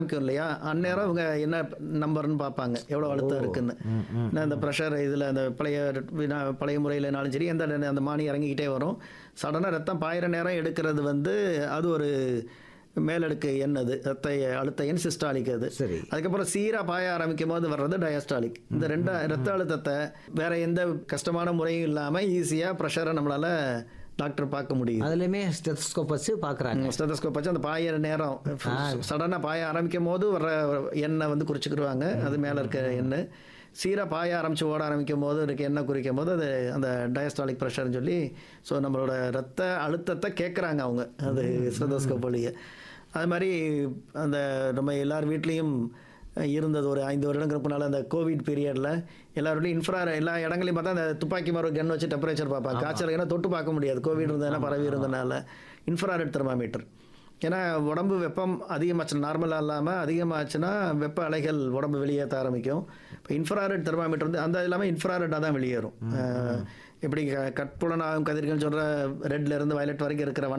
இருக்கும் இல்லையா அந்நேரம் அவங்க என்ன நம்பர்னு பார்ப்பாங்க எவ்வளோ அழுத்தம் இருக்குன்னு நான் இந்த ப்ரெஷர் இதில் அந்த பழைய வினா- பழைய முறையிலனாலும் சரி எந்த நே- அந்த மானி இறங்கிக்கிட்டே வரும் சடனாக ரத்தம் பாயிர நேரம் எடுக்கிறது வந்து அது ஒரு மேலடுக்கு எண் அது ரத்த அழுத்த எண் சிஸ்டாலிக் அது சரி அதுக்கப்புறம் சீராக பாய ஆரம்பிக்கும் போது வர்றது டயஸ்டாலிக் இந்த ரெண்டு ரத்த அழுத்தத்தை வேற எந்த கஷ்டமான முறையும் இல்லாமல் ஈஸியாக ப்ரெஷரை நம்மளால டாக்டர் பார்க்க முடியும் அதுலயுமே ஸ்டெத்தஸ்கோப் வச்சு பாக்குறாங்க ஸ்டெதஸ்கோப் வச்சு அந்த பாய நேரம் சடனாக பாய ஆரம்பிக்கும் போது வர்ற எண்ணெய் வந்து குறிச்சுக்கிடுவாங்க அது மேலே இருக்க எண்ணெய் சீராக பாய ஆரம்பித்து ஓட ஆரம்பிக்கும் போது இருக்க எண்ணெய் குறிக்கும் போது அது அந்த டயஸ்டாலிக் ப்ரெஷர்னு சொல்லி ஸோ நம்மளோட ரத்த அழுத்தத்தை கேட்குறாங்க அவங்க அது ஸ்டெதஸ்கோப் வழியே அது மாதிரி அந்த நம்ம எல்லார் வீட்லேயும் இருந்தது ஒரு ஐந்து வருடங்களுக்கு முன்னால் அந்த கோவிட் பீரியடில் எல்லாரோடையும் இன்ஃப்ரா எல்லா இடங்களையும் பார்த்தா அந்த துப்பாக்கி மரம் கன் வச்சு டெம்பரேச்சர் பார்ப்பாங்க காய்ச்சல் ஏன்னா தொட்டு பார்க்க முடியாது கோவிட் இருந்ததுன்னா பரவி இருந்தனால இன்ஃப்ராரெட் தெர்மாமீட்டர் ஏன்னா உடம்பு வெப்பம் அதிகமாச்சு நார்மலாக இல்லாமல் அதிகமாச்சுன்னா வெப்ப அலைகள் உடம்பு வெளியேற்ற ஆரம்பிக்கும் இப்போ இன்ஃப்ராரெட் தெர்மாமீட்டர் வந்து அந்த இல்லாமல் இன்ஃப்ராரெட்டாக தான் வெளியேறும் அஹ் எப்படி க- கட்புலனாகும் கதிர்கள் சொல்கிற ரெட்ல இருந்து வயலட் வரைக்கும் இருக்கிற